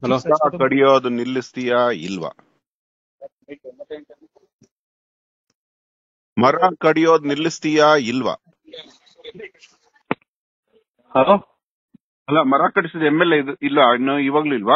Hello ಮರ ಕಡಿಯೋದು ನಿಲ್ಲಿಸ್ತೀಯಾ ಇಲ್ವಾ ಮರ ಕಡಿಯೋದು ನಿಲ್ಲಿಸ್ತೀಯಾ ಇಲ್ವಾ ಹಲೋ ಅಲ್ಲ ಮರ ಕಡಿಸಿದ ಎಮ್ ಎಲ್ ಎ ಇಲ್ಲ ಇನ್ನು ಇವಾಗ್ಲೂ ಇಲ್ವಾ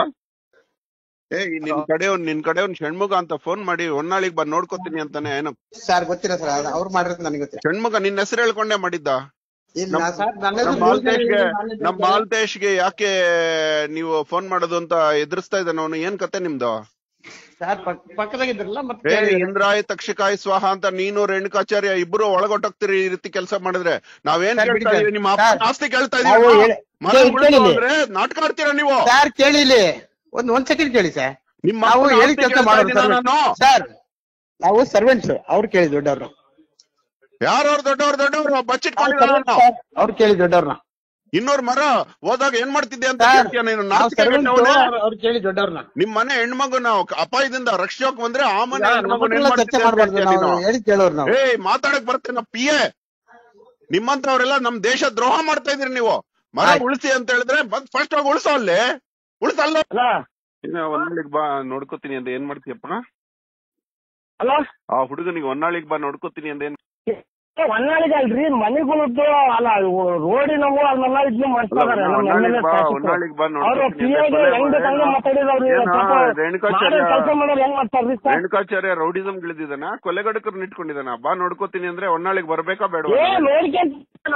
ಏ ನಿನ್ ಕಡೆ ನಿನ್ ಕಡೆ ಒಂದ್ ಷಣ್ಮುಗ ಅಂತ ಫೋನ್ ಮಾಡಿ ಹೊನ್ನಾಳಿಗ್ ಬಂದ್ ನೋಡ್ಕೋತೀನಿ ಅಂತಾನೆ ಏನೋ ಸರ್ ಗೊತ್ತಿಲ್ಲ ಸರ್ ಅವ್ರು ಮಾಡಿರೋದು ನನಗೆ ಗೊತ್ತಿಲ್ಲ ಷಣ್ಮುಗ ನಿನ್ ಹೆಸರು ಹೇಳ್ಕೊಂಡೇ ಮಾಡಿದ್ದ ಇಲ್ಲ ನಮ್- ಸರ್ ನನ್ನ ನಮ್ ಹೆಸರು ಮಾಲ್ತೇಶ್ಗೆ knowledge ನಮ್ ಇಲ್ಲ. ಮಾಲ್ತೇಶ್ಗೆ ಯಾಕೆ ನೀವು ಫೋನ್ ಮಾಡೋದು ಅಂತ ಎದುರಿಸ್ತಾ ಇದ್ದಾನ ಅವನು ಏನ್ ಕತೆ ನಿಮ್ದು ಸರ್ ಪಕ್- ಪಕ್ಕದಾಗಿದ್ರಲ್ಲ ಮತ್ತೆ ಏ ಇಂದ್ರಾಯ ತಕ್ಷಕಾಯ ಸ್ವಾಹ ಅಂತ ನೀನು ರೇಣುಕಾಚಾರ್ಯ ಇಬ್ರು ಒಳಗೊಟ್ಟೋಗ್ತೀರಿ ಈ ರೀತಿ ಕೆಲಸ ಮಾಡಿದ್ರೆ ನಾವೇನ್ ಸರ್, ಬಿಡಿ ಕೇಳ್ತಾ ಸರ್. ಇದೀವಿ ನಿಮ್ಮ ಅಪ್ಪ ಸರ್, ಆಸ್ತಿ ಕೇಳ್ತಾ ನಾವು ಇದೀವಿ ಹೇಳಿ- ಮರ ಕೇಳಿ- ಉಳಿಸು ಕೇಳಿಲಿ. ಅಂದ್ರೆ ನಾಟಕ ಆಡ್ತೀರಾ ನೀವು ಸರ್ ಕೇಳಿ ಇಲ್ಲಿ ಒಂದ್ ಒಂದ್ ಸೆಕೆಂಡ್ ಕೇಳಿ ಸರ್ ನಿಮ್ಮ ನಾವು ಅಪ್ಪನ ಹೇಳಿ ಆಸ್ತಿ ಕೆಲಸ ಕೇಳ್ತಾ ಮಾಡೋರು ಇದೀನಾ ಸರ್ ನಾನು ಸರ್ ನಾವು ಸರ್ವೆಂಟ್ಸ್ ಅವ್ರು ಕೇಳಿ ದೊಡ್ಡವ್ರು ಯಾರವ್ರು ದೊಡ್ಡವ್ರು ದೊಡ್ಡವ್ರು ಬಚ್ಚಿಟ್ಕೊಂಡಿದ್ದಾನ ಅವ್ರು ಕೇಳಿ ದೊಡ್ಡವ್ರನ್ನ ಇನ್ನೂರ್ ಮರ ಹೋದಾಗ ಏನ್ ಮಾಡ್ತಿದ್ದೆ ಅಂತ ಸರ್, ಕೇಳ್ತೀಯ ನೀನು ನಾವು ನಾಚಿಕೆ ಸರ್ವೆಂಟ್ಸ್ ಕೆಟ್ಟವನೇ? ಅವ್ರು ಕೇಳಿ ದೊಡ್ಡವ್ರನ್ನ ನಿಮ್ ಮನೆ ಹೆಣ್ಮಗುನ ಅಪಾಯದಿಂದ ರಕ್ಷೋಕ್ ಬಂದ್ರೆ ಆ ಮನೆ ನಮ್ಮ ಹೆಣ್ಮಗುನ ಏನ್ ಮಕ್ಕಳೆಲ್ಲ ಚರ್ಚೆ ಮಾಡ್ತಿದ್ದೆ ಅಂತ ಮಾಡ್ಬಾರ್ದು ಕೇಳ್ತೀಯ ನಾವು ನೀನು? ಹೇಳಿ ಕೇಳೋರು ನಾವು ಏಯ್ ಮಾತಾಡಕ್ ಬರ್ತೇನೆ ಪಿ ಎ ನಿಮ್ಮಂತವ್ರೆಲ್ಲ ನಮ್ ದೇಶ ದ್ರೋಹ ಮಾಡ್ತಾ ಇದ್ರಿ ನೀವು ಮರ ಆಯ್ತು. ಉಳಿಸಿ ಅಂತ ಹೇಳಿದ್ರೆ ಬಂದ್ ಫಸ್ಟ್ ಆಗಿ ಉಳಿಸೋ ಅಲ್ಲಿ ಉಳಿಸಲ್ಲ ಅಲ್ಲ ಒಂದಾಳಿಗ್ ಬಾ ನೋಡ್ಕೋತೀನಿ ಅಂತ ಏನ್ ಮಾಡ್ತೀಯಪ್ಪ ಅಲ್ಲ ಆ ಹುಡುಗನಿಗೆ ಹೊನ್ನಾಳಿಗ್ ಬಾ ನೋಡ್ಕೋತೀನಿ ಅಂತ ಏನ್ ಹೊನ್ನಾಳಿಗೆ ಅಲ್ರಿ ಮನೆಗಳದ್ದು ಅಲ್ಲ ರೋಡಿನವು ಅದನ್ನೆಲ್ಲ ಇದ್ನ ಮಾಡ್ತಾ ಇದಾರೆ ನಮ್ಮ ಹೊನ್ನಾಳಿಗ್ ಬಾ MLA ಹೊನ್ನಾಳಿಗ್ ಬಾ ಅವ್ರು ನೋಡ್ಕೋತೀನಿ ಪಿ ಅಂತ ಹೆಂಗ್ ಬೇಕಂಗೆ ಮಾತಾಡಿದವ್ರು ಏನ, ರೇಣುಕಾಚಾರ್ಯ ಕೆಲಸ ಮಾಡೋರು ಹೆಂಗ್ ಮಾಡ್ತಾರ್ರಿ ಸರ್ ರೇಣುಕಾಚಾರ್ಯ ರೌಡಿಸಂ ಗಿಳಿದಿದಾನ ಕೊಲೆಗಡಕರ್ನ ಇಟ್ಕೊಂಡಿದಾನ ಬಾ ನೋಡ್ಕೋತೀನಿ ಅಂದ್ರೆ ಹೊನ್ನಾಳಿಗ್ ಬರ್ಬೇಕಾ ಬೇಡವಾ ಏ ನೋಡ್ಕೊಂತ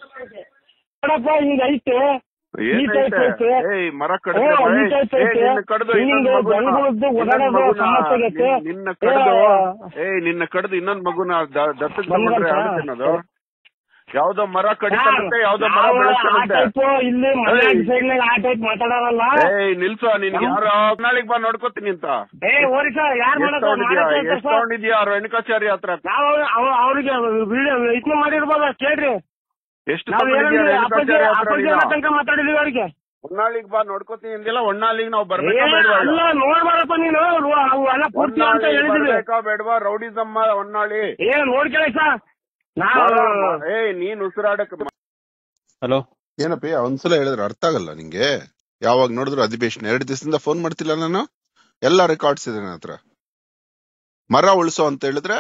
ನೋಡಪ್ಪ ಈಗ ಐತೆ ಈ ಏನೈತೆ? ಟೈಪ್ ಐತೆ ಏಯ್ ಮರ ಓ, ಕಡಿದ್ರೆ ಈ ಬೈ- ಟೈಪ್ ಏಯ್, ಐತೆ. ನಿನ್ನ ಕಡ್ದು ಹಿಂಗೆ ಇನ್ನೊಂದ್ ಮಗುನ- ಜನಗಳದ್ದು ಇನ್ನೊಂದ್ ಓಡಾಡೋದು ಮಗುನ- ಸಮಸ್ಯೆ ಆಗೈತೆ. ನಿನ್- ನಿನ್ನ ಕಡ್ದು ಏ, ಏಯ್ ನಿನ್ನ ಕಡ್ದು ಇನ್ನೊಂದ್ ಮಗುನ ದ- ದತ್ತಕ್ ಬಂದ್ರಂತ? ತಗೊಂಡ್ರೆ ಆಗುತ್ತೆ ಅನ್ನೋದು ಯಾವ್ದೋ ಮರ ಕಡಿತಾನಂತೆ ಯಾವ್ದೋ ಮರ ನಾವು ಆ ಬೆಳೆಸ್ತಾನಂತೆ ಟೈಪ್ ಇಲ್ಲಿ ಮನೆ ಏಯ್. ಸೈಡ್ನಾಗ ಆ ಟೈಪ್ ಮಾತಾಡೋರಲ್ಲ ಏಯ್ ನಿಲ್ಸು ನಿನ್ಗೆ ನಮ್- ಯಾರೋ ನಾಳೆಗ್ ಬಾ ನೋಡ್ಕೋತೀನಿ ಅಂತ ಏ ಓರಿ ಸರ್ ಯಾರು ಎಷ್ಟ್ ಮಾಡೋದು ತಗೊಂಡಿದ್ಯಾ ಮಾಡಕ್ಕೆ ಎಷ್ಟ್ ಸರ್ ತಗೊಂಡಿದ್ಯಾ ರೇಣುಕಾಚಾರ್ಯ ಹತ್ರ ನಾವು ಅವ- ಅವ್ರಿಗೆ ವಿಡಿಯೋ ಇದನ್ನ ಮಾಡಿರ್ಬೋದ ಕೇಳ್ರಿ ಎಷ್ಟು ನಾವ್ ತಗೊಂಡಿದ್ಯಾ ಏನಂದ್ರೆ ಅಪ್ಪಾಜಿ ರೇಣುಕಾಚಾರ್ಯ ಹತ್ರ ಅಪ್ಪಾಜಿ ಅನ್ನೋ ತನಕ ಮಾತಾಡಿದೀವಿ ಅವ್ರಿಗೆ ಹೊನ್ನಾಳಿಗ್ ಬಾ ನೋಡ್ಕೋತೀನಿ ಅಂದಿಲ್ಲ ಹೊನ್ನಾಳಿಗ್ ನಾವು ಏ ಬರ್ಬೇಕಾ ಬೇಡವಾ ಅಲ್ಲ ನೋಡ್ಬಾರಪ್ಪ ನೀನು ರು- ಅವು ಎಲ್ಲ ಪೂರ್ತಿ ಅಂತ ಹೊನ್ನಾಳಿಗ್ ಹೇಳಿದೀವಿ ಬರ್ಬೇಕಾ ಬೇಡವಾ ರೌಡಿಸಮ್ಮ ಹೊನ್ನಾಳಿ ಏ ನೋಡ್ಕೊಳ್ಳಿ ಸರ್ ನಾವು ಏಯ್ ನೀನ್ ಉಸಿರಾಡಕ್ ಹಲೋ ಏನಪ್ಪಿ ಒಂದ್ಸಲ ಹೇಳಿದ್ರೆ ಅರ್ಥ ಆಗಲ್ಲ ನಿಂಗೆ ಯಾವಾಗ ನೋಡಿದ್ರು ಅಧಿವೇಶನ ಎರಡ್ ದಿವಸದಿಂದ ಫೋನ್ ಮಾಡ್ತಿಲ್ಲ ನಾನು ಎಲ್ಲ ರೆಕಾರ್ಡ್ಸ್ ಇದೆ ನನ್ನ ಹತ್ರ ಮರ ಉಳಿಸೋ ಅಂತ ಹೇಳಿದ್ರೆ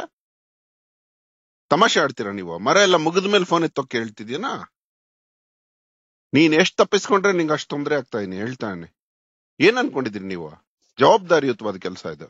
ತಮಾಷೆ ಆಡ್ತೀರಾ ನೀವು ಮರ ಎಲ್ಲ ಮುಗಿದ ಮೇಲೆ ಫೋನ್ ಎತ್ತೋಕ್ ಹೇಳ್ತಿದ್ಯನಾ ನೀನ್ ಎಷ್ಟ್ ತಪ್ಪಿಸ್ಕೊಂಡ್ರೆ ನಿಂಗೆ ಅಷ್ಟ್ ತೊಂದ್ರೆ ಆಗ್ತಾ ಇದೀನಿ ಹೇಳ್ತಾನೆ ಏನ್ ಅನ್ಕೊಂಡಿದೀರಿ ನೀವು ಜವಾಬ್ದಾರಿಯುತವಾದ ಕೆಲಸ ಇದು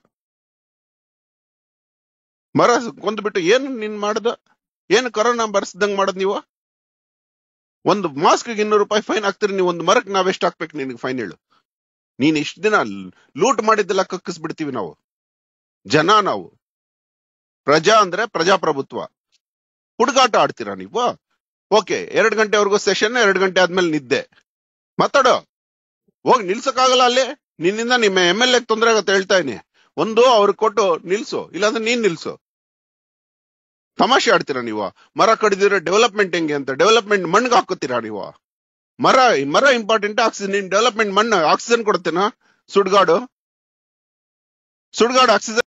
ಮರ ಕೊಂದ್ಬಿಟ್ಟು ಏನ್ ನೀನ್ ಮಾಡ್ದ ಏನ್ ಕೊರೋನಾ ಬರ್ಸ್ದಂಗ್ ಮಾಡದ್ ನೀವು ಒಂದು ಮಾಸ್ಕ್ ಇನ್ನೂರು ರೂಪಾಯಿ ಫೈನ್ ಹಾಕ್ತೀರಿ ನೀವು ಒಂದು ಮರಕ್ ನಾವ್ ಎಷ್ಟು ಹಾಕ್ಬೇಕು ನಿನಗೆ ಫೈನ್ ಹೇಳು ನೀನ್ ಇಷ್ಟ ದಿನ ಲೂಟ್ ಮಾಡಿದ್ದೆಲ್ಲ ಕಕ್ಕಿಸ್ಬಿಡ್ತೀವಿ ನಾವು ಜನ ನಾವು ಪ್ರಜಾ ಅಂದ್ರೆ ಪ್ರಜಾಪ್ರಭುತ್ವ ಹುಡುಗಾಟ ಆಡ್ತೀರಾ ನೀವು ಓಕೆ ಎರಡ್ ಗಂಟೆವರೆಗೂ ಸೆಷನ್ ಎರಡ್ ಗಂಟೆ ಆದ್ಮೇಲೆ ನಿದ್ದೆ ಮಾತಾಡೋ ಹೋಗಿ ನಿಲ್ಸಕ್ಕಾಗಲ್ಲ ಅಲ್ಲಿ ನಿನ್ನಿಂದ ನಿಮ್ಮ ಎಮ್ ಎಲ್ ಎ ತೊಂದರೆ ಆಗತ್ತೆ ಹೇಳ್ತಾ ಇದೀನಿ ಒಂದು ಅವ್ರಿಗೆ ಕೊಟ್ಟು ನಿಲ್ಸು ಇಲ್ಲಾಂದ್ರೆ ನೀನ್ ನಿಲ್ಸು ತಮಾಷೆ ಆಡ್ತೀರಾ ನೀವು ಮರ ಕಡಿದಿದ್ರೆ ಡೆವಲಪ್ಮೆಂಟ್ ಹೆಂಗೆ ಅಂತ ಡೆವಲಪ್ಮೆಂಟ್ ಮಣ್ಣಿಗೆ ಹಾಕೋತೀರಾ ನೀವು ಮರ ಮರ ಇಂಪಾರ್ಟೆಂಟ್ ಆಕ್ಸಿಜನ್ ನೀನ್ ಡೆವಲಪ್ಮೆಂಟ್ ಮಣ್ಣು ಆಕ್ಸಿಜನ್ ಕೊಡ್ತೇನಾ ಸುಡ್ಗಾಡು ಸುಡ್ಗಾಡು ಆಕ್ಸಿಜನ್